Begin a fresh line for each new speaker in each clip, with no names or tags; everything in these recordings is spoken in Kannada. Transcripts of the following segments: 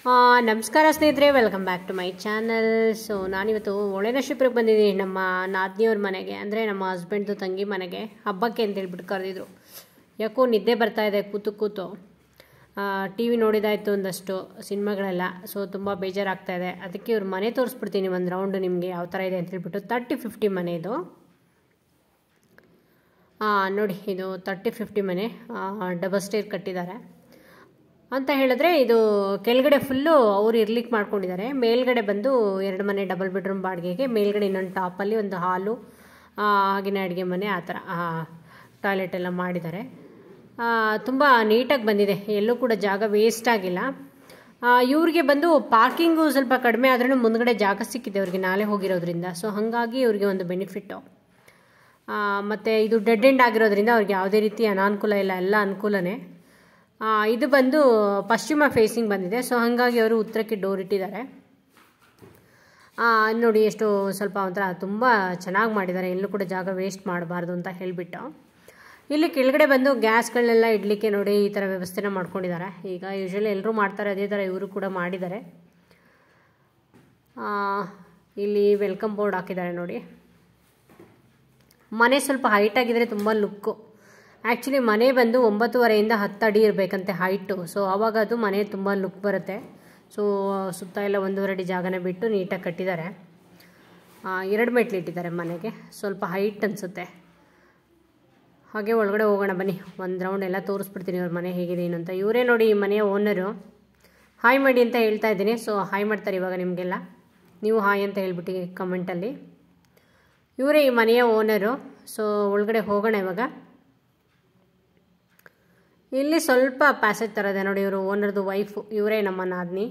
ಆ, ನಮಸ್ಕಾರ ಸ್ನೇಹಿತರೆ welcome back to my channel so ನಾನಿವತ್ತು ಒಳ್ಳೆನಶಿಪ್ರಿಗೆ ಬಂದಿದ್ದೀನಿ ನಮ್ಮ ನಾದ್ನಿಯವ್ರ ಮನೆಗೆ ಅಂದರೆ ನಮ್ಮ ಹಸ್ಬೆಂಡ್ದು ತಂಗಿ ಮನೆಗೆ ಹಬ್ಬಕ್ಕೆ ಅಂತ ಹೇಳ್ಬಿಟ್ಟು ಕರೆದಿದ್ರು ಯಾಕೋ ನಿದ್ದೆ ಬರ್ತಾ ಇದೆ ಕೂತು ಕೂತು ಟಿ ವಿ ನೋಡಿದಾಯ್ತು ಒಂದಷ್ಟು ಸಿನಿಮಾಗಳೆಲ್ಲ ಸೊ ತುಂಬ ಬೇಜಾರಾಗ್ತಾ ಇದೆ ಅದಕ್ಕೆ ಇವ್ರ ಮನೆ ತೋರಿಸ್ಬಿಡ್ತೀನಿ ಒಂದು ರೌಂಡು ನಿಮಗೆ ಯಾವ ಥರ ಇದೆ ಅಂತ ಹೇಳ್ಬಿಟ್ಟು ತರ್ಟಿ ಫಿಫ್ಟಿ ಮನೆ ಇದು ಆ, ನೋಡಿ ಇದು ತರ್ಟಿ ಫಿಫ್ಟಿ ಮನೆ ಡಬಲ್ ಸ್ಟೇರ್ ಕಟ್ಟಿದ್ದಾರೆ ಅಂತ ಹೇಳಿದ್ರೆ ಇದು ಕೆಳಗಡೆ ಫುಲ್ಲು ಅವ್ರು ಇರ್ಲಿಕ್ಕೆ ಮಾಡ್ಕೊಂಡಿದ್ದಾರೆ ಮೇಲ್ಗಡೆ ಬಂದು ಎರಡು ಮನೆ ಡಬಲ್ ಬೆಡ್ರೂಮ್ ಬಾಡಿಗೆಗೆ ಮೇಲ್ಗಡೆ ಇನ್ನೊಂದು ಟಾಪಲ್ಲಿ ಒಂದು ಹಾಲು ಆ, ಹಾಗೆಯೇ ಅಡುಗೆ ಮನೆ ಆ ಥರ ಟಾಯ್ಲೆಟ್ ಎಲ್ಲ ಮಾಡಿದ್ದಾರೆ ತುಂಬ ನೀಟಾಗಿ ಬಂದಿದೆ ಎಲ್ಲೂ ಕೂಡ ಜಾಗ ವೇಸ್ಟ್ ಆಗಿಲ್ಲ ಆ, ಇವ್ರಿಗೆ ಬಂದು ಪಾರ್ಕಿಂಗು ಸ್ವಲ್ಪ ಕಡಿಮೆ ಆದ್ರೂ ಮುಂದ್ಗಡೆ ಜಾಗ ಸಿಕ್ಕಿದೆ ಅವ್ರಿಗೆ ನಾಳೆ ಹೋಗಿರೋದ್ರಿಂದ ಸೊ ಹಾಗಾಗಿ ಇವ್ರಿಗೆ ಒಂದು ಬೆನಿಫಿಟ್ಟು ಮತ್ತು ಇದು ಡೆಡ್ ಎಂಡ್ ಆಗಿರೋದ್ರಿಂದ ಅವ್ರಿಗೆ ಯಾವುದೇ ರೀತಿ ಅನಾನುಕೂಲ ಇಲ್ಲ ಎಲ್ಲ ಅನುಕೂಲನೇ ಆ, ಇದು ಬಂದು ಪಶ್ಚಿಮ ಫೇಸಿಂಗ್ ಬಂದಿದೆ ಸೊ ಹಾಗಾಗಿ ಅವರು ಉತ್ತರಕ್ಕೆ ಡೋರ್ ಇಟ್ಟಿದ್ದಾರೆ ಆ, ನೋಡಿ ಎಷ್ಟು ಸ್ವಲ್ಪ ಒಂಥರ ತುಂಬ ಚೆನ್ನಾಗಿ ಮಾಡಿದ್ದಾರೆ ಎಲ್ಲೂ ಕೂಡ ಜಾಗ ವೇಸ್ಟ್ ಮಾಡಬಾರ್ದು ಅಂತ ಹೇಳಿಬಿಟ್ಟು ಇಲ್ಲಿ ಕೆಳಗಡೆ ಬಂದು ಗ್ಯಾಸ್ಗಳನ್ನೆಲ್ಲ ಇಡಲಿಕ್ಕೆ ನೋಡಿ ಈ ಥರ ವ್ಯವಸ್ಥೆನ ಮಾಡ್ಕೊಂಡಿದ್ದಾರೆ ಈಗ ಯೂಶ್ವಲಿ ಎಲ್ಲರೂ ಮಾಡ್ತಾರೆ ಅದೇ ಥರ ಇವರು ಕೂಡ ಮಾಡಿದ್ದಾರೆ ಆ, ಇಲ್ಲಿ ವೆಲ್ಕಮ್ ಬೋರ್ಡ್ ಹಾಕಿದ್ದಾರೆ ನೋಡಿ ಮನೆ ಸ್ವಲ್ಪ ಹೈಟ್ ಆಗಿದ್ರೆ ತುಂಬ ಲುಕ್ಕು ಆ್ಯಕ್ಚುಲಿ ಮನೆ ಬಂದು ಒಂಬತ್ತುವರೆಯಿಂದ ಹತ್ತು ಅಡಿ ಇರಬೇಕಂತೆ ಹೈಟು ಸೊ ಆವಾಗ ಅದು ಮನೆ ತುಂಬ ಲುಕ್ ಬರುತ್ತೆ ಸೊ ಸುತ್ತ ಎಲ್ಲ ಒಂದೂವರೆ ಅಡಿ ಜಾಗನ ಬಿಟ್ಟು ನೀಟಾಗಿ ಕಟ್ಟಿದ್ದಾರೆ ಆ, ಎರಡು ಮೆಟ್ಲು ಇಟ್ಟಿದ್ದಾರೆ ಮನೆಗೆ ಸ್ವಲ್ಪ ಹೈಟ್ ಅನಿಸುತ್ತೆ ಹಾಗೆ ಒಳಗಡೆ ಹೋಗೋಣ ಬನ್ನಿ ಒಂದು ರೌಂಡ್ ಎಲ್ಲ ತೋರಿಸ್ಬಿಡ್ತೀನಿ ಅವ್ರ ಮನೆ ಹೇಗಿದೆ ಏನು ಅಂತ ಇವರೇ ನೋಡಿ ಈ ಮನೆಯ ಓನರು ಹಾಯ್ ಮಾಡಿ ಅಂತ ಹೇಳ್ತಾ ಇದ್ದೀನಿ ಸೊ ಹಾಯ್ ಮಾಡ್ತಾರೆ ಇವಾಗ ನಿಮಗೆಲ್ಲ ನೀವು ಹಾಯ್ ಅಂತ ಹೇಳ್ಬಿಟ್ಟು ಕಮೆಂಟಲ್ಲಿ ಇವರೇ ಈ ಮನೆಯ ಓನರು ಸೊ ಒಳಗಡೆ ಹೋಗೋಣ ಇವಾಗ ಇಲ್ಲಿ ಸ್ವಲ್ಪ ಪ್ಯಾಸೇಜ್ ಥರ ಇದೆ ನೋಡಿ ಇವರು ಓನರ್ದು ವೈಫು ಇವರೇ ನಮ್ಮ ನಾದ್ನಿ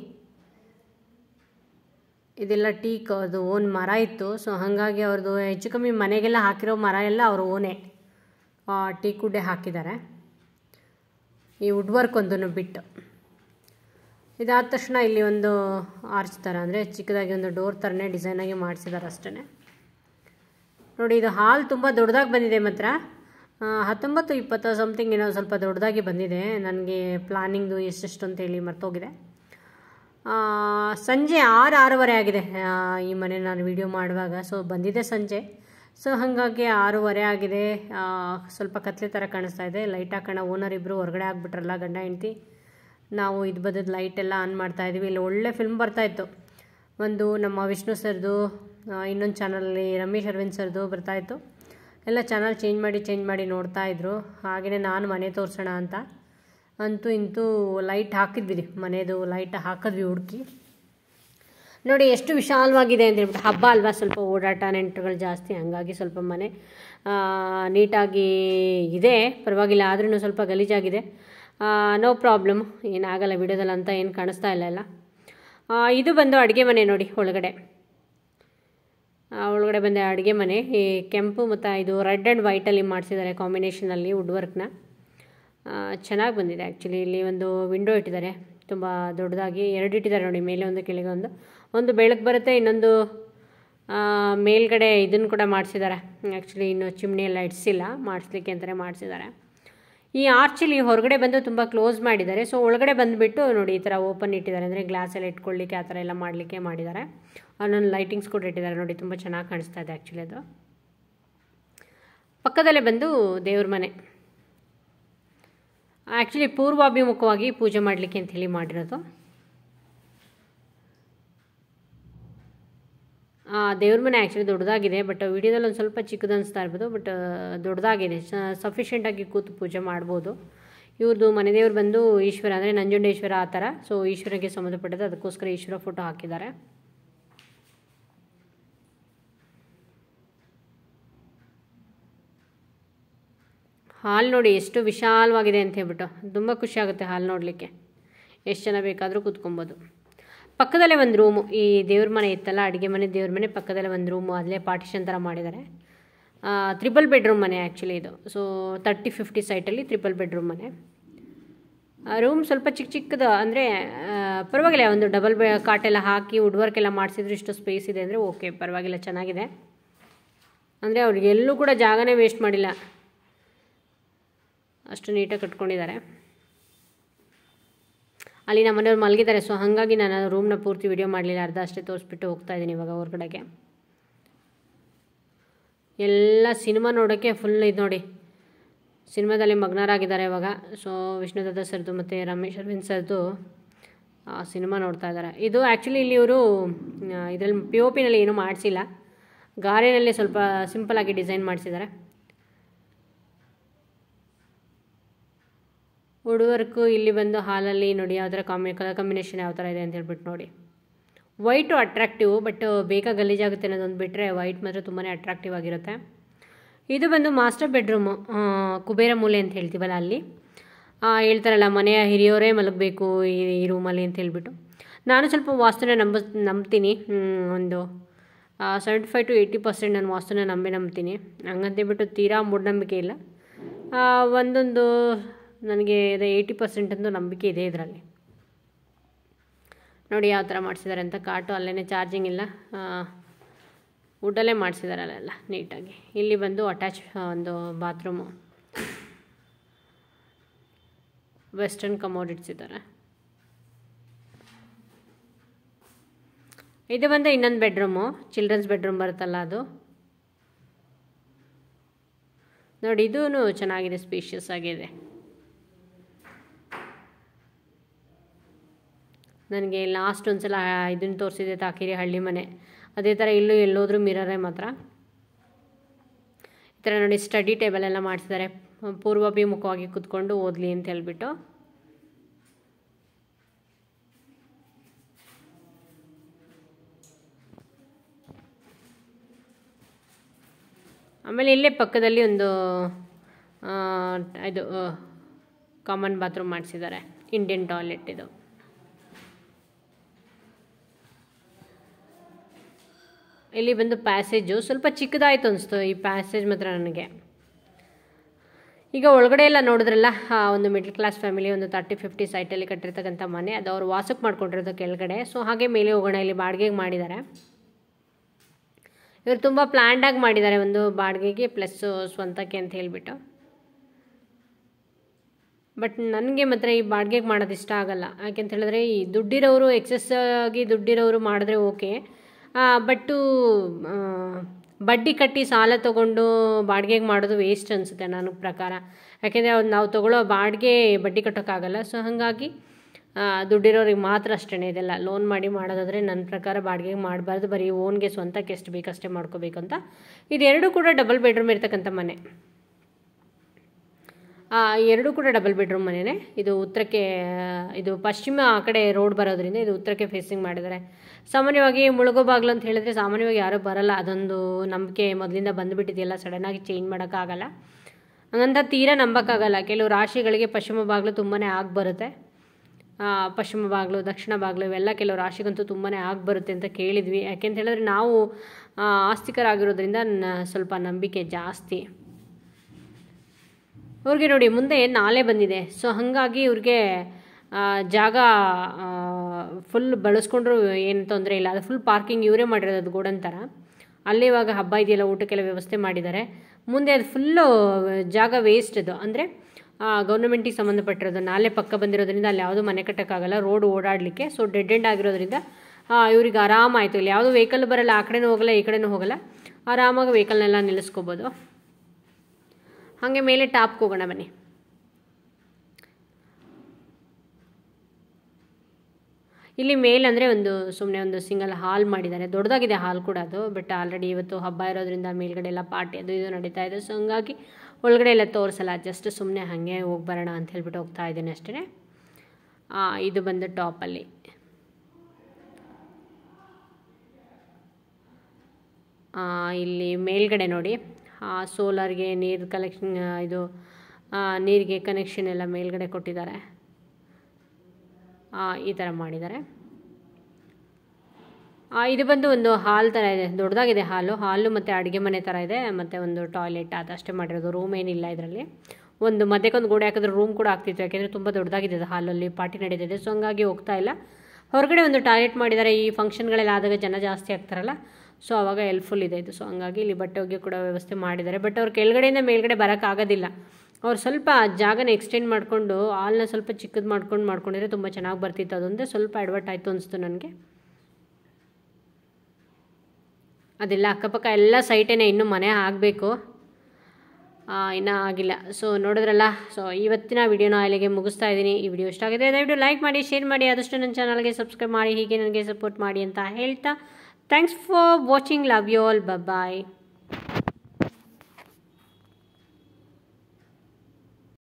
ಇದೆಲ್ಲ ಟೀಕ್ ಅದು ಓನ್ ಮರ ಇತ್ತು ಸೊ ಹಾಗಾಗಿ ಅವ್ರದ್ದು ಹೆಚ್ಚು ಕಮ್ಮಿ ಮನೆಗೆಲ್ಲ ಹಾಕಿರೋ ಮರ ಎಲ್ಲ ಅವ್ರ ಓನೇ ಟೀ ಕುಡ್ಡೆ ಹಾಕಿದ್ದಾರೆ ಈ ವುಡ್ ವರ್ಕ್ ಒಂದನ್ನು ಬಿಟ್ಟು ಇದಾದ ತಕ್ಷಣ ಇಲ್ಲಿ ಒಂದು ಆರ್ಚ್ ಥರ ಅಂದರೆ ಚಿಕ್ಕದಾಗಿ ಒಂದು ಡೋರ್ ಥರನೇ ಡಿಸೈನಾಗಿ ಮಾಡಿಸಿದ್ದಾರೆ ಅಷ್ಟೇ ನೋಡಿ ಇದು ಹಾಲ್ ತುಂಬ ದೊಡ್ಡದಾಗಿ ಬಂದಿದೆ ಮಾತ್ರ ಆ, ಹತ್ತೊಂಬತ್ತು ಇಪ್ಪತ್ತು ಸಮಥಿಂಗ್ ಏನೋ ಸ್ವಲ್ಪ ದೊಡ್ಡದಾಗಿ ಬಂದಿದೆ ನನಗೆ ಪ್ಲಾನಿಂಗ್ದು ಎಷ್ಟೆಷ್ಟು ಅಂತೇಳಿ ಮರ್ತೋಗಿದೆ ಆ, ಸಂಜೆ ಆರು ಆರೂವರೆ ಆಗಿದೆ ಆ, ಈ ಮನೆ ನಾನು ವಿಡಿಯೋ ಮಾಡುವಾಗ ಸೊ ಬಂದಿದೆ ಸಂಜೆ ಸೊ ಹಾಗಾಗಿ ಆರೂವರೆ ಆಗಿದೆ ಆ, ಸ್ವಲ್ಪ ಕತ್ಲೆ ಥರ ಕಾಣಿಸ್ತಾ ಇದೆ ಲೈಟ್ ಹಾಕೋಣ ಓನರ್ ಇಬ್ಬರು ಹೊರಗಡೆ ಆಗಿಬಿಟ್ರಲ್ಲ ಗಂಡ ಹೆಂಡ್ತಿ ನಾವು ಇದು ಬದದ್ದು ಲೈಟ್ ಎಲ್ಲ ಆನ್ ಮಾಡ್ತಾ ಇದ್ವಿ ಇಲ್ಲಿ ಒಳ್ಳೆ ಫಿಲ್ಮ್ ಬರ್ತಾಯಿತ್ತು ಒಂದು ನಮ್ಮ ವಿಷ್ಣು ಸರ್ದು ಇನ್ನೊಂದು ಚಾನಲಲ್ಲಿ ರಮೇಶ್ ಅರವಿಂದ್ ಸರ್ದು ಬರ್ತಾಯಿತ್ತು ಎಲ್ಲ ಚಾನಲ್ ಚೇಂಜ್ ಮಾಡಿ ಚೇಂಜ್ ಮಾಡಿ ನೋಡ್ತಾ ಇದ್ರು ಹಾಗೆಯೇ ನಾನು ಮನೆ ತೋರಿಸೋಣ ಅಂತ ಅಂತೂ ಇಂತೂ ಲೈಟ್ ಹಾಕಿದ್ವಿ ಮನೆದು ಲೈಟ್ ಹಾಕಿದ್ವಿ ಹುಡುಕಿ ನೋಡಿ ಎಷ್ಟು ವಿಶಾಲವಾಗಿದೆ ಅಂತ ಹೇಳ್ಬಿಟ್ಟು ಹಬ್ಬ ಅಲ್ವಾ ಸ್ವಲ್ಪ ಓಡಾಟ ನೆಂಟರುಗಳು ಜಾಸ್ತಿ ಹಾಗಾಗಿ ಸ್ವಲ್ಪ ಮನೆ ಆ, ನೀಟಾಗಿ ಇದೆ ಪರವಾಗಿಲ್ಲ ಆದ್ರೂ ಸ್ವಲ್ಪ ಗಲೀಜಾಗಿದೆ ನೋ ಪ್ರಾಬ್ಲಮ್ ಏನಾಗಲ್ಲ ವಿಡಿಯೋದಲ್ಲಿ ಅಂತ ಏನು ಕಾಣಿಸ್ತಾ ಇಲ್ಲ ಎಲ್ಲ ಆ, ಇದು ಬಂದು ಅಡುಗೆ ಮನೆ ನೋಡಿ ಒಳಗಡೆ ಆ, ಒಳಗಡೆ ಬಂದೆ ಅಡುಗೆ ಮನೆ ಈ ಕೆಂಪು ಮತ್ತು ಇದು ರೆಡ್ ಆ್ಯಂಡ್ ವೈಟಲ್ಲಿ ಮಾಡಿಸಿದ್ದಾರೆ ಕಾಂಬಿನೇಷನಲ್ಲಿ ವುಡ್ ವರ್ಕ್ನ ಚೆನ್ನಾಗಿ ಬಂದಿದೆ ಆ್ಯಕ್ಚುಲಿ ಇಲ್ಲಿ ಒಂದು ವಿಂಡೋ ಇಟ್ಟಿದ್ದಾರೆ ತುಂಬ ದೊಡ್ಡದಾಗಿ ಎರಡು ಇಟ್ಟಿದ್ದಾರೆ ನೋಡಿ ಮೇಲೆ ಒಂದು ಕೆಳಗೆ ಒಂದು ಒಂದು ಬೆಳಕು ಬರುತ್ತೆ ಇನ್ನೊಂದು ಆ, ಮೇಲ್ಗಡೆ ಇದನ್ನು ಕೂಡ ಮಾಡಿಸಿದ್ದಾರೆ ಆ್ಯಕ್ಚುಲಿ ಇನ್ನು ಚಿಮ್ನಿ ಎಲ್ಲ ಇಡಿಸಿಲ್ಲ ಮಾಡಿಸ್ಲಿಕ್ಕೆ ಅಂತಲೇ ಮಾಡಿಸಿದ್ದಾರೆ ಈ ಆರ್ಚಲ್ಲಿ ಹೊರಗಡೆ ಬಂದು ತುಂಬ ಕ್ಲೋಸ್ ಮಾಡಿದ್ದಾರೆ ಸೊ ಒಳಗಡೆ ಬಂದುಬಿಟ್ಟು ನೋಡಿ ಈ ಥರ ಓಪನ್ ಇಟ್ಟಿದ್ದಾರೆ ಅಂದರೆ ಗ್ಲಾಸ್ ಎಲ್ಲ ಇಟ್ಕೊಳ್ಳಿಕ್ಕೆ ಆ ಥರ ಎಲ್ಲ ಮಾಡಲಿಕ್ಕೆ ಮಾಡಿದ್ದಾರೆ ಅಲ್ಲೊಂದು ಲೈಟಿಂಗ್ಸ್ ಕೂಡ ಇಟ್ಟಿದ್ದಾರೆ ನೋಡಿ ತುಂಬ ಚೆನ್ನಾಗಿ ಕಾಣಿಸ್ತಾ ಇದೆ ಆ್ಯಕ್ಚುಲಿ ಅದು ಪಕ್ಕದಲ್ಲೇ ಬಂದು ದೇವ್ರ ಮನೆ ಆ್ಯಕ್ಚುಲಿ ಪೂರ್ವಾಭಿಮುಖವಾಗಿ ಪೂಜೆ ಮಾಡಲಿಕ್ಕೆ ಅಂತ ಹೇಳಿ ಮಾಡಿರೋದು ಆ, ದೇವ್ರ ಮನೆ ಆ್ಯಕ್ಚುಲಿ ದೊಡ್ಡದಾಗಿದೆ ಬಟ್ ವಿಡಿಯೋದಲ್ಲಿ ಒಂದು ಸ್ವಲ್ಪ ಚಿಕ್ಕದು ಅನಿಸ್ತಾ ಇರ್ಬೋದು ಬಟ್ ದೊಡ್ಡದಾಗಿದೆ ಸಫಿಷಿಯೆಂಟಾಗಿ ಕೂತು ಪೂಜೆ ಮಾಡ್ಬೋದು ಇವ್ರದ್ದು ಮನೆ ದೇವ್ರು ಬಂದು ಈಶ್ವರ ಅಂದರೆ ನಂಜುಂಡೇಶ್ವರ ಆ ಥರ ಸೊ ಈಶ್ವರಗೆ ಸಂಬಂಧಪಟ್ಟದ್ದು ಅದಕ್ಕೋಸ್ಕರ ಈಶ್ವರ ಫೋಟೋ ಹಾಕಿದ್ದಾರೆ ಹಾಲು ನೋಡಿ ಎಷ್ಟು ವಿಶಾಲವಾಗಿದೆ ಅಂತ ಹೇಳ್ಬಿಟ್ಟು ತುಂಬ ಖುಷಿ ಆಗುತ್ತೆ ಹಾಲು ನೋಡಲಿಕ್ಕೆ ಎಷ್ಟು ಜನ ಬೇಕಾದರೂ ಕೂತ್ಕೊಬೋದು ಪಕ್ಕದಲ್ಲೇ ಒಂದು ರೂಮು ಈ ದೇವ್ರ ಮನೆ ಇತ್ತಲ್ಲ ಅಡುಗೆ ಮನೆ ದೇವ್ರ ಮನೆ ಪಕ್ಕದಲ್ಲೇ ಒಂದು ರೂಮು ಅಲ್ಲೇ ಪಾರ್ಟಿಷನ್ ಥರ ಮಾಡಿದ್ದಾರೆ ತ್ರಿಬಲ್ ಬೆಡ್ರೂಮ್ ಮನೆ ಆ್ಯಕ್ಚುಲಿ ಇದು ಸೊ ತರ್ಟಿ ಫಿಫ್ಟಿ ಸೈಟಲ್ಲಿ ತ್ರಿಬಲ್ ಬೆಡ್ರೂಮ್ ಮನೆ ರೂಮ್ ಸ್ವಲ್ಪ ಚಿಕ್ಕ ಚಿಕ್ಕದು ಅಂದರೆ ಪರವಾಗಿಲ್ಲ ಒಂದು ಡಬಲ್ ಬೆ ಕಾಟೆಲ್ಲ ಹಾಕಿ ವುಡ್ ವರ್ಕ್ ಎಲ್ಲ ಮಾಡಿಸಿದ್ರು ಇಷ್ಟು ಸ್ಪೇಸ್ ಇದೆ ಅಂದರೆ ಓಕೆ ಪರವಾಗಿಲ್ಲ ಚೆನ್ನಾಗಿದೆ ಅಂದರೆ ಅವ್ರಿಗೆ ಎಲ್ಲೂ ಕೂಡ ಜಾಗನೇ ವೇಸ್ಟ್ ಮಾಡಿಲ್ಲ ಅಷ್ಟು ನೀಟಾಗಿ ಕಟ್ಕೊಂಡಿದ್ದಾರೆ ಅಲ್ಲಿ ನಮ್ಮ ಮನೆಯವ್ರು ಮಲಗಿದ್ದಾರೆ ಸೊ ಹಾಗಾಗಿ ನಾನು ರೂಮ್ನ ಪೂರ್ತಿ ವಿಡಿಯೋ ಮಾಡಲಿಲ್ಲ ಅರ್ಧ ಅಷ್ಟೇ ತೋರಿಸ್ಬಿಟ್ಟು ಹೋಗ್ತಾ ಇದ್ದೀನಿ ಇವಾಗ ಹೊರಗಡೆಗೆ ಎಲ್ಲ ಸಿನಿಮಾ ನೋಡೋಕ್ಕೆ ಫುಲ್ ಇದು ನೋಡಿ ಸಿನಿಮಾದಲ್ಲಿ ಮಗ್ನರಾಗಿದ್ದಾರೆ ಇವಾಗ ಸೊ ವಿಷ್ಣುದತ್ತ ಸರ್ದು ಮತ್ತು ರಮೇಶ್ ಅರವಿಂದ್ ಸರ್ದು ಸಿನಿಮಾ ನೋಡ್ತಾ ಇದ್ದಾರೆ ಇದು ಆ್ಯಕ್ಚುಲಿ ಇಲ್ಲಿ ಇವರು ಇದರಲ್ಲಿ ಪಿ ಒ ಪಿನಲ್ಲಿ ಏನೂ ಮಾಡಿಸಿಲ್ಲ ಗಾರೆನಲ್ಲಿ ಸ್ವಲ್ಪ ಸಿಂಪಲಾಗಿ ಡಿಸೈನ್ ಮಾಡಿಸಿದ್ದಾರೆ ಉಡುವರ್ಕು ಇಲ್ಲಿ ಬಂದು ಹಾಲಲ್ಲಿ ನೋಡಿ ಯಾವ ಥರ ಕಾಂಬಿ ಕಲರ್ ಕಾಂಬಿನೇಷನ್ ಯಾವ ಥರ ಇದೆ ಅಂತ ಹೇಳ್ಬಿಟ್ಟು ನೋಡಿ ವೈಟು ಅಟ್ರಾಕ್ಟಿವ್ ಬಟ್ ಬೇಗ ಗಲೀಜಾಗುತ್ತೆ ಅನ್ನೋದೊಂದು ಬಿಟ್ಟರೆ ವೈಟ್ ಮಾತ್ರ ತುಂಬಾ ಅಟ್ರಾಕ್ಟಿವ್ ಆಗಿರುತ್ತೆ ಇದು ಬಂದು ಮಾಸ್ಟರ್ ಬೆಡ್ರೂಮು ಕುಬೇರ ಮೂಲೆ ಅಂತ ಹೇಳ್ತೀವಲ್ಲ ಅಲ್ಲಿ ಹೇಳ್ತಾರಲ್ಲ ಮನೆಯ ಹಿರಿಯವರೇ ಮಲಗಬೇಕು ಈ ಈ ರೂಮಲ್ಲಿ ಅಂತ ಹೇಳ್ಬಿಟ್ಟು ನಾನು ಸ್ವಲ್ಪ ವಾಸ್ತುನ ನಂಬ ನಂಬ್ತೀನಿ ಒಂದು seventy five to eighty percent ನಾನು ವಾಸ್ತುನ ನಂಬಿ ನಂಬ್ತೀನಿ ಹಂಗಂತೇಳ್ಬಿಟ್ಟು ತೀರಾ ಮೂಢನಂಬಿಕೆ ಇಲ್ಲ ಒಂದೊಂದು ನನಗೆ ಇದೆ ಏಯ್ಟಿ ಪರ್ಸೆಂಟ್ ಅಂತೂ ನಂಬಿಕೆ ಇದೆ ಇದರಲ್ಲಿ ನೋಡಿ ಯಾವ ಥರ ಮಾಡಿಸಿದ್ದಾರೆ ಅಂತ ಕಾಟು ಅಲ್ಲೇ ಚಾರ್ಜಿಂಗ್ ಇಲ್ಲ ವುಡ್ಡಲ್ಲೇ ಮಾಡಿಸಿದ್ದಾರೆ ಅಲ್ಲೆಲ್ಲ ನೀಟಾಗಿ ಇಲ್ಲಿ ಬಂದು ಅಟ್ಯಾಚ್ ಒಂದು ಬಾತ್ರೂಮು ವೆಸ್ಟರ್ನ್ ಕಮೋಡ್ ಇಡ್ಸಿದ್ದಾರೆ ಇದು ಬಂದು ಇನ್ನೊಂದು ಬೆಡ್ರೂಮು ಚಿಲ್ಡ್ರನ್ಸ್ ಬೆಡ್ರೂಮ್ ಬರುತ್ತಲ್ಲ ಅದು ನೋಡಿ ಇದೂ ಚೆನ್ನಾಗಿದೆ ಸ್ಪೇಷಿಯಸ್ ಆಗಿದೆ ನನಗೆ ಲಾಸ್ಟ್ ಒಂದು ಸಲ ಇದನ್ನು ತೋರಿಸಿದೆ ತಾಕಿರಿ ಹಳ್ಳಿ ಮನೆ ಅದೇ ಥರ ಇಲ್ಲೂ ಎಲ್ಲೋದ್ರೂ ಮಿರರೇ ಮಾತ್ರ ಈ ಥರ ನೋಡಿ ಸ್ಟಡಿ ಟೇಬಲ್ ಎಲ್ಲ ಮಾಡಿಸಿದ್ದಾರೆ ಪೂರ್ವಾಭಿಮುಖವಾಗಿ ಕುತ್ಕೊಂಡು ಓದಲಿ ಅಂತ ಹೇಳ್ಬಿಟ್ಟು ಆಮೇಲೆ ಇಲ್ಲೇ ಪಕ್ಕದಲ್ಲಿ ಒಂದು ಇದು ಕಾಮನ್ ಬಾತ್ರೂಮ್ ಮಾಡಿಸಿದ್ದಾರೆ ಇಂಡಿಯನ್ ಟಾಯ್ಲೆಟ್ ಇದು ಇಲ್ಲಿ ಬಂದು ಪ್ಯಾಸೇಜು ಸ್ವಲ್ಪ ಚಿಕ್ಕದಾಯಿತು ಅನಿಸ್ತು ಈ ಪ್ಯಾಸೇಜ್ ಮಾತ್ರ ನನಗೆ ಈಗ ಒಳಗಡೆ ಎಲ್ಲ ನೋಡಿದ್ರಲ್ಲ ಒಂದು ಮಿಡ್ಲ್ ಕ್ಲಾಸ್ ಫ್ಯಾಮಿಲಿ ಒಂದು ತರ್ಟಿ ಫಿಫ್ಟಿ ಸೈಟಲ್ಲಿ ಕಟ್ಟಿರ್ತಕ್ಕಂಥ ಮನೆ ಅದು ಅವ್ರು ವಾಸಕ್ಕೆ ಮಾಡ್ಕೊಂಡಿರೋದು ಕೆಳಗಡೆ ಸೊ ಹಾಗೆ ಮೇಲೆ ಹೋಗೋಣ ಇಲ್ಲಿ ಬಾಡಿಗೆಗೆ ಮಾಡಿದ್ದಾರೆ ಇವರು ತುಂಬ ಪ್ಲ್ಯಾಂಡಾಗಿ ಮಾಡಿದ್ದಾರೆ ಒಂದು ಬಾಡಿಗೆಗೆ ಪ್ಲಸ್ಸು ಸ್ವಂತಕ್ಕೆ ಅಂತ ಹೇಳಿಬಿಟ್ಟು ಬಟ್ ನನಗೆ ಮಾತ್ರ ಈ ಬಾಡಿಗೆಗೆ ಮಾಡೋದು ಇಷ್ಟ ಆಗಲ್ಲ ಯಾಕೆಂತ ಹೇಳಿದ್ರೆ ಈ ದುಡ್ಡಿರೋರು ಎಕ್ಸಸ್ ಆಗಿ ದುಡ್ಡಿರೋರು ಮಾಡಿದ್ರೆ ಓಕೆ ಬಟ್ಟು ಬಡ್ಡಿ ಕಟ್ಟಿ ಸಾಲ ತೊಗೊಂಡು ಬಾಡಿಗೆಗೆ ಮಾಡೋದು ವೇಸ್ಟ್ ಅನಿಸುತ್ತೆ ನನ್ನ ಪ್ರಕಾರ ಯಾಕೆಂದರೆ ಅವ್ರು ನಾವು ತೊಗೊಳ್ಳೋ ಬಾಡಿಗೆ ಬಡ್ಡಿ ಕಟ್ಟೋಕ್ಕಾಗಲ್ಲ ಸೊ ಹಾಗಾಗಿ ದುಡ್ಡಿರೋರಿಗೆ ಮಾತ್ರ ಅಷ್ಟೇ ಇದೆಲ್ಲ ಲೋನ್ ಮಾಡಿ ಮಾಡೋದಾದರೆ ನನ್ನ ಪ್ರಕಾರ ಬಾಡಿಗೆಗೆ ಮಾಡಬಾರ್ದು ಬರೀ ಓನ್ಗೆ ಸ್ವಂತಕ್ಕೆ ಎಷ್ಟು ಬೇಕಷ್ಟೇ ಮಾಡ್ಕೋಬೇಕು ಅಂತ ಇದೆರಡೂ ಕೂಡ ಡಬಲ್ ಬೆಡ್ರೂಮ್ ಇರ್ತಕ್ಕಂಥ ಮನೆ ಎರಡೂ ಕೂಡ ಡಬಲ್ ಬೆಡ್ರೂಮ್ ಮನೆಯೇ ಇದು ಉತ್ತರಕ್ಕೆ ಇದು ಪಶ್ಚಿಮ ಆ ಕಡೆ ರೋಡ್ ಬರೋದ್ರಿಂದ ಇದು ಉತ್ತರಕ್ಕೆ ಫೇಸಿಂಗ್ ಮಾಡಿದ್ದಾರೆ ಸಾಮಾನ್ಯವಾಗಿ ಮುಳುಗೋ ಬಾಗಿಲು ಅಂತ ಹೇಳಿದ್ರೆ ಸಾಮಾನ್ಯವಾಗಿ ಯಾರೂ ಬರಲ್ಲ ಅದೊಂದು ನಂಬಿಕೆ ಮೊದಲಿಂದ ಬಂದುಬಿಟ್ಟಿದೆಯಲ್ಲ ಸಡನ್ನಾಗಿ ಚೇಂಜ್ ಮಾಡೋಕ್ಕಾಗಲ್ಲ ಹಂಗಂತ ತೀರಾ ನಂಬೋಕ್ಕಾಗಲ್ಲ ಕೆಲವು ರಾಶಿಗಳಿಗೆ ಪಶ್ಚಿಮ ಬಾಗಿಲು ತುಂಬಾ ಆಗಿ ಬರುತ್ತೆ ಪಶ್ಚಿಮ ಬಾಗಿಲು ದಕ್ಷಿಣ ಬಾಗಿಲು ಇವೆಲ್ಲ ಕೆಲವು ರಾಶಿಗಂತೂ ತುಂಬಾ ಆಗಿ ಬರುತ್ತೆ ಅಂತ ಕೇಳಿದ್ವಿ ಯಾಕೆಂತ ಹೇಳಿದ್ರೆ ನಾವು ಆಸ್ತಿಕರಾಗಿರೋದ್ರಿಂದ ಸ್ವಲ್ಪ ನಂಬಿಕೆ ಜಾಸ್ತಿ ಅವ್ರಿಗೆ ನೋಡಿ ಮುಂದೆ ನಾಲೆ ಬಂದಿದೆ ಸೊ ಹಾಗಾಗಿ ಇವ್ರಿಗೆ ಜಾಗ ಫುಲ್ ಬಳಸ್ಕೊಂಡ್ರು ಏನು ತೊಂದರೆ ಇಲ್ಲ ಅದು ಫುಲ್ ಪಾರ್ಕಿಂಗ್ ಇವರೇ ಮಾಡಿರೋದು ಅದು ಗೋಡನ್ ಥರ ಅಲ್ಲೇ ಇವಾಗ ಹಬ್ಬ ಇದೆಯಲ್ಲ ಊಟಕ್ಕೆಲ್ಲ ವ್ಯವಸ್ಥೆ ಮಾಡಿದ್ದಾರೆ ಮುಂದೆ ಅದು ಫುಲ್ಲು ಜಾಗ ವೇಸ್ಟ್ ಅದು ಅಂದರೆ ಗೌರ್ಮೆಂಟಿಗೆ ಸಂಬಂಧಪಟ್ಟಿರೋದು ನಾಲೆ ಪಕ್ಕ ಬಂದಿರೋದ್ರಿಂದ ಅಲ್ಲಿ ಯಾವುದೂ ಮನೆ ಕಟ್ಟೋಕ್ಕಾಗಲ್ಲ ರೋಡ್ ಓಡಾಡಲಿಕ್ಕೆ ಸೊ ಡೆಡ್ ಎಂಡ್ ಆಗಿರೋದ್ರಿಂದ ಇವ್ರಿಗೆ ಆರಾಮಾಯಿತು ಇಲ್ಲಿ ಯಾವುದೂ ವೆಹಿಕಲ್ ಬರಲ್ಲ ಆ ಕಡೆನೂ ಹೋಗಲ್ಲ ಈ ಕಡೆನೂ ಹೋಗಲ್ಲ ಆರಾಮಾಗಿ ವೆಹಿಕಲ್ನೆಲ್ಲ ನಿಲ್ಲಿಸ್ಕೋಬೋದು ಹಾಗೆ ಮೇಲೆ ಟಾಪ್ಗೆ ಹೋಗೋಣ ಬನ್ನಿ ಇಲ್ಲಿ ಮೇಲ್ ಅಂದರೆ ಒಂದು ಸುಮ್ಮನೆ ಒಂದು ಸಿಂಗಲ್ ಹಾಲ್ ಮಾಡಿದ್ದಾರೆ ದೊಡ್ಡದಾಗಿದೆ ಹಾಲ್ ಕೂಡ ಅದು ಬಟ್ ಆಲ್ರೆಡಿ ಇವತ್ತು ಹಬ್ಬ ಇರೋದ್ರಿಂದ ಮೇಲ್ಗಡೆ ಎಲ್ಲ ಪಾರ್ಟಿ ಅದು ಇದು ನಡೀತಾ ಇದೆ ಸೊ ಹಂಗಾಗಿ ಒಳಗಡೆ ಎಲ್ಲ ತೋರಿಸಲ್ಲ ಜಸ್ಟ್ ಸುಮ್ಮನೆ ಹಾಗೆ ಹೋಗಿ ಬರೋಣ ಅಂತ ಹೇಳ್ಬಿಟ್ಟು ಹೋಗ್ತಾ ಇದ್ದೀನಿ ಅಷ್ಟೇ ಇದು ಬಂದು ಟಾಪಲ್ಲಿ ಇಲ್ಲಿ ಮೇಲ್ಗಡೆ ನೋಡಿ ಸೋಲಾರ್ಗೆ ನೀರು ಕಲೆಕ್ಷನ್ ಇದು ನೀರಿಗೆ ಕನೆಕ್ಷನ್ ಎಲ್ಲ ಮೇಲ್ಗಡೆ ಕೊಟ್ಟಿದ್ದಾರೆ ಈ ಥರ ಮಾಡಿದ್ದಾರೆ ಇದು ಬಂದು ಒಂದು ಹಾಲ್ ಥರ ಇದೆ ದೊಡ್ಡದಾಗಿದೆ ಹಾಲು ಹಾಲು ಮತ್ತು ಅಡುಗೆ ಮನೆ ಥರ ಇದೆ ಮತ್ತು ಒಂದು ಟಾಯ್ಲೆಟ್ ಅದಷ್ಟೇ ಮಾಡಿರೋದು ರೂಮ್ ಏನಿಲ್ಲ ಇದರಲ್ಲಿ ಒಂದು ಮಧ್ಯಕ್ಕೊಂದು ಗೋಡೆ ಹಾಕಿದ್ರೆ ರೂಮ್ ಕೂಡ ಆಗ್ತಿತ್ತು ಯಾಕೆಂದರೆ ತುಂಬ ದೊಡ್ಡದಾಗಿದೆ ಅದು ಹಾಲಲ್ಲಿ ಪಾರ್ಟಿ ನಡೀತಿದೆ ಸೊ ಹಂಗಾಗಿ ಹೋಗ್ತಾ ಇಲ್ಲ ಹೊರಗಡೆ ಒಂದು ಟಾಯ್ಲೆಟ್ ಮಾಡಿದ್ದಾರೆ ಈ ಫಂಕ್ಷನ್ಗಳೆಲ್ಲ ಆದಾಗ ಜನ ಜಾಸ್ತಿ ಆಗ್ತಾರಲ್ಲ ಸೊ ಆವಾಗ ಹೆಲ್ಪ್ಫುಲ್ ಇದೆ ಇದು ಸೊ ಹಂಗಾಗಿ ಇಲ್ಲಿ ಬಟ್ಟೆ ಒಗ್ಗೆ ಕೂಡ ವ್ಯವಸ್ಥೆ ಮಾಡಿದ್ದಾರೆ ಬಟ್ ಅವ್ರು ಕೆಳಗಡೆಯಿಂದ ಮೇಲ್ಗಡೆ ಬರೋಕ್ಕಾಗೋದಿಲ್ಲ ಅವ್ರು ಸ್ವಲ್ಪ ಜಾಗನ ಎಕ್ಸ್ಟೆಂಡ್ ಮಾಡಿಕೊಂಡು ಹಾಲ್ನ ಸ್ವಲ್ಪ ಚಿಕ್ಕದು ಮಾಡ್ಕೊಂಡು ಮಾಡ್ಕೊಂಡಿದ್ರೆ ತುಂಬ ಚೆನ್ನಾಗಿ ಬರ್ತಿತ್ತು ಅದೊಂದೇ ಸ್ವಲ್ಪ ಎಡವಟ್ ಆಯಿತು ಅನಿಸ್ತು ನನಗೆ ಅದೆಲ್ಲ ಅಕ್ಕಪಕ್ಕ ಎಲ್ಲ ಸೈಟೇನೆ ಇನ್ನೂ ಮನೆ ಆಗಬೇಕು ಇನ್ನೂ ಆಗಿಲ್ಲ ಸೊ ನೋಡಿದ್ರಲ್ಲ ಸೊ ಇವತ್ತಿನ ವಿಡಿಯೋನ ಅಲ್ಲಿಗೆ ಮುಗಿಸ್ತಾ ಇದ್ದೀನಿ ಈ ವಿಡಿಯೋ ಇಷ್ಟ ಆಗಿದೆ ದಯವಿಟ್ಟು ಲೈಕ್ ಮಾಡಿ ಶೇರ್ ಮಾಡಿ ಆದಷ್ಟು ನನ್ನ ಚಾನಲ್ಗೆ ಸಬ್ಸ್ಕ್ರೈಬ್ ಮಾಡಿ ಹೀಗೆ ನನಗೆ ಸಪೋರ್ಟ್ ಮಾಡಿ ಅಂತ ಹೇಳ್ತಾ thanks for watching love you all bye